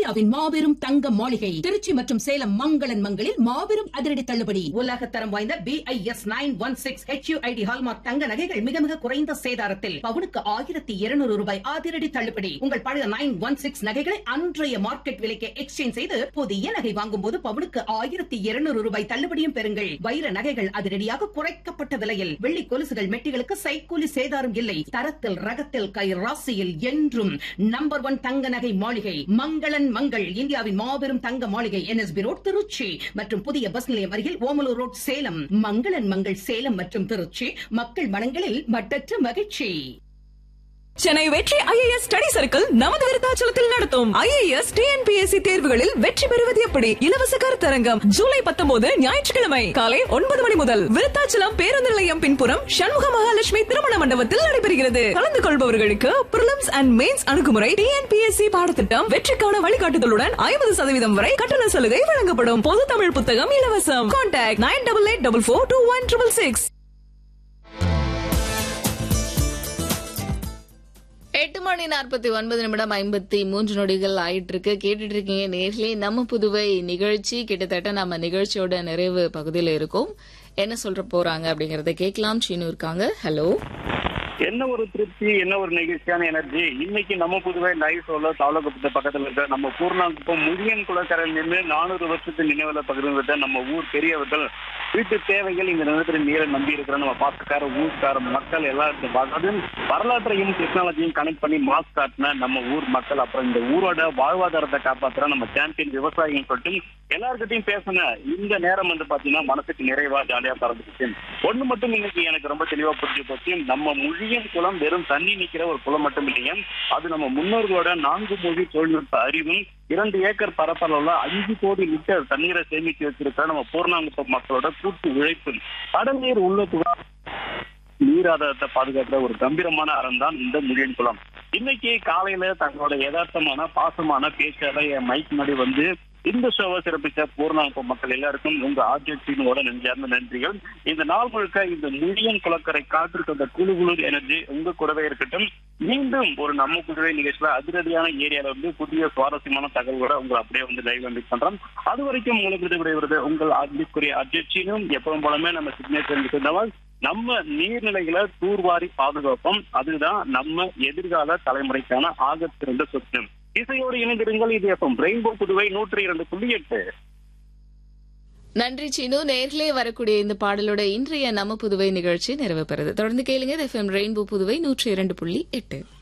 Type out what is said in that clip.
இந்தியாவின் மாபெரும் தங்க மாளிகை திருச்சி மற்றும் சேலம் மங்களன் மங்களில் மாபெரும் அதிரடி தள்ளுபடி உலக தரம் வாய்ந்த BIS nine one six HUID hallmark தங்க நகைகள் மிக மிக குறைந்த சேதாரத்தில் பவுனுக்கு ஆயிரத்தி இருநூறு ரூபாய் அதிரடி தள்ளுபடி உங்கள் பழைய நைன் ஒன் சிக்ஸ் நகைகளை அன்றைய மார்க்கெட் விலைக்கு எக்ஸ்சேஞ்ச் செய்து புதிய நகை வாங்கும் போது பவுனுக்கு ஆயிரத்தி இருநூறு ரூபாய் தள்ளுபடியும் பெறுங்கள் வைர நகைகள் அதிரடியாக குறைக்கப்பட்ட விலையில் வெள்ளி கொலுசுகள் மெட்டிகளுக்கு சைக்கூலி சேதாரம் இல்லை தரத்தில் ரகத்தில் கை ராசியில் என்றும் நம்பர் ஒன் தங்க நகை மாளிகை மங்களன் மங்கள் இந்தியாவின் மாபெரும் தங்க மாளிகை என்எஸ்பி ரோட் திருச்சி மற்றும் புதிய பஸ் நிலையம் அருகில் ஓமலூர் ரோட் சேலம் மங்களன் மங்கள் சேலம் மற்றும் திருச்சி மக்கள் மனங்களில் மட்டற்ற மகிழ்ச்சி சென்னை வெற்றி ஐஏஎஸ் ஸ்டடி சர்க்கிள் நமது விருத்தாச்சலத்தில் நடத்தும் ஐஏஎஸ் டிஎன்பிஎஸ்சி தேர்வுகளில் வெற்றி பெறுவது எப்படி இலவச கருத்தரங்கம் ஜூலை பத்தொன்பது ஞாயிற்றுக்கிழமை காலை ஒன்பது மணி முதல் விருத்தாச்சலம் பேருந்து நிலையம் பின்புறம் சண்முக மகாலட்சுமி திருமண மண்டபத்தில் நடைபெறுகிறது கலந்து கொள்பவர்களுக்கு பிரிலிம்ஸ் அண்ட் மெயின்ஸ் அணுகுமுறை டிஎன்பிஎஸ்சி பாடத்திட்டம் வெற்றிக்கான வழிகாட்டுதலுடன் ஐம்பது சதவீதம் வரை கட்டண சலுகை வழங்கப்படும் பொது தமிழ் புத்தகம் இலவசம் contact nine double eight double four two one triple six எட்டு மணி நாற்பத்தி ஒன்பது நிமிடம் ஐம்பத்தி மூன்று நொடிகள் ஆயிட்டு இருக்கு கேட்டுட்டு இருக்கீங்க நேர்லயே நம்ம புதுவை நிகழ்ச்சி கிட்டத்தட்ட நம்ம நிகழ்ச்சியோட நிறைவு பகுதியில் இருக்கோம் என்ன சொல்ற போறாங்க அப்படிங்கறத கேட்கலாம் சீனு இருக்காங்க ஹலோ என்ன ஒரு திருப்தி என்ன ஒரு நெகிழ்ச்சியான எனர்ஜி இன்னைக்கு நம்ம புதுவை லைவ் ஷோல தாவலகுப்பத்து பக்கத்துல இருக்க நம்ம பூர்ணாங்குப்பம் முழியன் குளக்கரையில் நின்று நானூறு வருஷத்து நினைவுல பகிர்ந்துட்ட நம்ம ஊர் பெரியவர்கள் வீட்டு தேவைகள் இந்த நிலத்தில் நீரை நம்பி இருக்கிற நம்ம பாசக்கார ஊர்க்கார மக்கள் எல்லாரும் அதாவது வரலாற்றையும் டெக்னாலஜியும் கனெக்ட் பண்ணி மாஸ் காட்டின நம்ம ஊர் மக்கள் அப்புறம் இந்த ஊரோட வாழ்வாதாரத்தை காப்பாத்துற நம்ம சாம்பியன் விவசாயிகள் சொல்லிட்டு எல்லாருக்கிட்டையும் பேசுன இந்த நேரம் வந்து பாத்தீங்கன்னா மனசுக்கு நிறைவா ஜாலியா பறந்துச்சு ஒண்ணு மட்டும் இன்னைக்கு எனக்கு ரொம்ப தெளிவா புரிஞ்சு போச்சு நம்ம முழியன் குளம் வெறும் தண்ணி நிக்கிற ஒரு குளம் மட்டும் இல்லைங்க அது நம்ம முன்னோர்களோட நான்கு மொழி தொழில்நுட்ப அறிவும் இரண்டு ஏக்கர் பரப்பளவுல அஞ்சு கோடி லிட்டர் தண்ணீரை சேமித்து வச்சிருக்கிற நம்ம பூர்ணாங்குப்பம் மக்களோட கூட்டு உழைப்பு கடல் நீர் உள்ளத்துவா நீராதாரத்தை பாதுகாக்கிற ஒரு கம்பீரமான அறம் தான் இந்த முழியன் குளம் இன்னைக்கு காலையில தங்களோட யதார்த்தமான பாசமான பேச்சால என் மைக் முன்னாடி வந்து இந்த ஷோவை சிறப்பிச்ச பூர்ணாங்குப்பம் மக்கள் எல்லாருக்கும் உங்க ஆர்ஜியோட நெஞ்சார்ந்த நன்றிகள் இந்த நாள் முழுக்க இந்த முழியன் குளக்கரை காத்திருக்க அந்த குழு குளிர் எனர்ஜி உங்க கூடவே இருக்கட்டும் மீண்டும் ஒரு நம்ம குழுவை நிகழ்ச்சியில அதிரடியான ஏரியால வந்து புதிய சுவாரஸ்யமான தகவலோட உங்களை அப்படியே வந்து லைவ் மீட் பண்றோம் அது வரைக்கும் உங்களுக்கு விடைபெறுவது உங்கள் அன்புக்குரிய அர்ஜினும் எப்பவும் போலமே நம்ம சிக்னேச்சர் இருந்தவால் நம்ம நீர்நிலைகளை தூர்வாரி பாதுகாப்போம் அதுதான் நம்ம எதிர்கால தலைமுறைக்கான ஆகச்சிறந்த சொத்து இசையோடு இணைந்திருங்கள் இது எஃப்எம் ரெயின்போ புதுவை நூற்றி இரண்டு புள்ளி எட்டு நன்றி சீனு நேர்லயே வரக்கூடிய இந்த பாடலோட இன்றைய நம்ம புதுவை நிகழ்ச்சி நிறைவு பெறுது தொடர்ந்து கேளுங்க எஃப்எம் ரெயின்போ புதுவை நூற்றி இரண்டு புள்ளி எட்டு